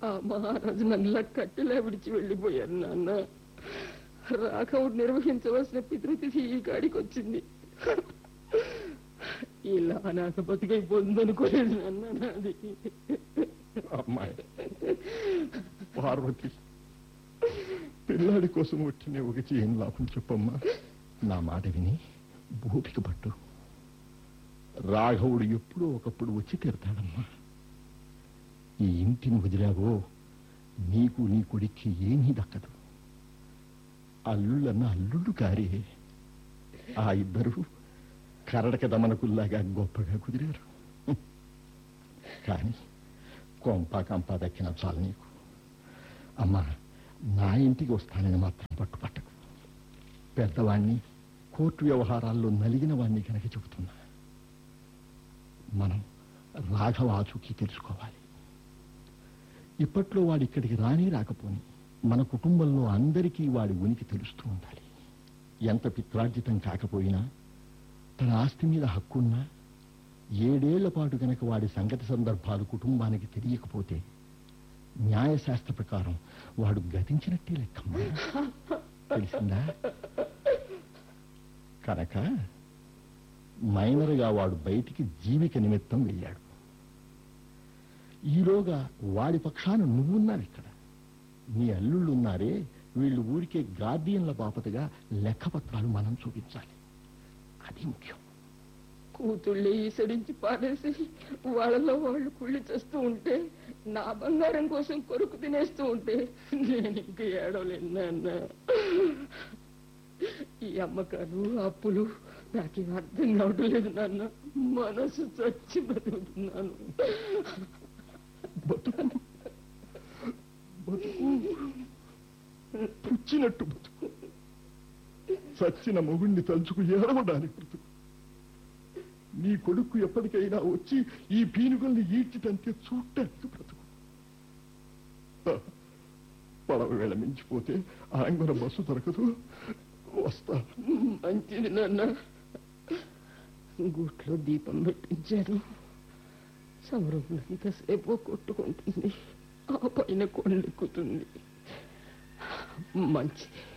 ఆ మహారాజు నన్నులా కట్టెలా విడిచి వెళ్ళిపోయారు నాన్న రాఘవుడు నిర్వహించవలసిన పితృతిథి ఈ గాడికి వచ్చింది ఇలా అనాథ బతికైపోతుందనుకోలేదు నాన్న నాది అమ్మాయి పార్వతి పిల్లాడి కోసం వచ్చిన ఒకటి ఏం లాభం చెప్పమ్మా నా మాట విని భూపిక పట్టు రాఘవుడు ఎప్పుడో ఒకప్పుడు వచ్చి తీరుతాడమ్మా ఈ ఇంటిని వదిలావో నీకు నీ కొడుక్కి ఏమీ దక్కదు అల్లుళ్ళన్న అల్లుళ్ళు కారే ఆ ఇద్దరు కరడక దమనకుల్లాగా గొప్పగా కుదిరారు కానీ కొంప కంప దక్కిన చాలు నీకు అమ్మా నా ఇంటికి వస్తానని మాత్రం పట్టుపట్టకు పెద్దవాణ్ణి కోర్టు వ్యవహారాల్లో నలిగిన వాణ్ణి కనుక చెబుతున్నా మనం రాఘవ ఆచూకీ తెలుసుకోవాలి ఇప్పట్లో వాడి ఇక్కడికి రాని రాకపోని మన కుటుంబంలో అందరికీ వాడి ఉనికి తెలుస్తూ ఉండాలి ఎంత పిత్రార్జితం కాకపోయినా తన ఆస్తి మీద హక్కున్నా ఏడేళ్ల పాటు గనక వాడి సంగతి సందర్భాలు కుటుంబానికి తెలియకపోతే న్యాయశాస్త్ర ప్రకారం వాడు గతించినట్టే లెక్కమ్మా తెలిసిందా కనుక మైనరుగా వాడు బయటికి జీవిక నిమిత్తం వెళ్ళాడు ఈలోగా వాడి పక్షాన నువ్వున్నావు ఇక్కడ నీ అల్లుళ్ళున్నారే వీళ్ళు ఊరికే గార్డియన్ల బాపతగా లెక్కపత్రాలు మనం చూపించాలి అది ముఖ్యం కూతుళ్ళే ఈసరించి పారేసి వాళ్ళలో వాళ్ళు కుళ్ళి చేస్తూ ఉంటే నా బంగారం కోసం కొరుకు తినేస్తూ ఉంటే నేను ఇంక ఏడవలేను నాన్న ఈ అమ్మకాలు అప్పులు నాకేం అర్థం కావడం లేదు నాన్న మనసు చచ్చి బతుకుతున్నాను బతుకు బతుకు పుచ్చినట్టు బతుకు చచ్చిన మొగుణ్ణి తలుచుకు ఏడవడానికి బ్రతుకు నీ కొడుకు ఎప్పటికైనా వచ్చి ఈ పీనుగల్ని ఈడ్చితంతే చూడటానికి బ్రతుకు ఆ, పడవ వేళ మించిపోతే ఆంగున బస్సు దొరకదు వస్తా మంచిది నాన్న గూట్లో దీపం పెట్టించాను సౌరంలో ఎంతసేపు కొట్టుకుంటుంది ఆ పైన కొండెక్కుతుంది మంచిది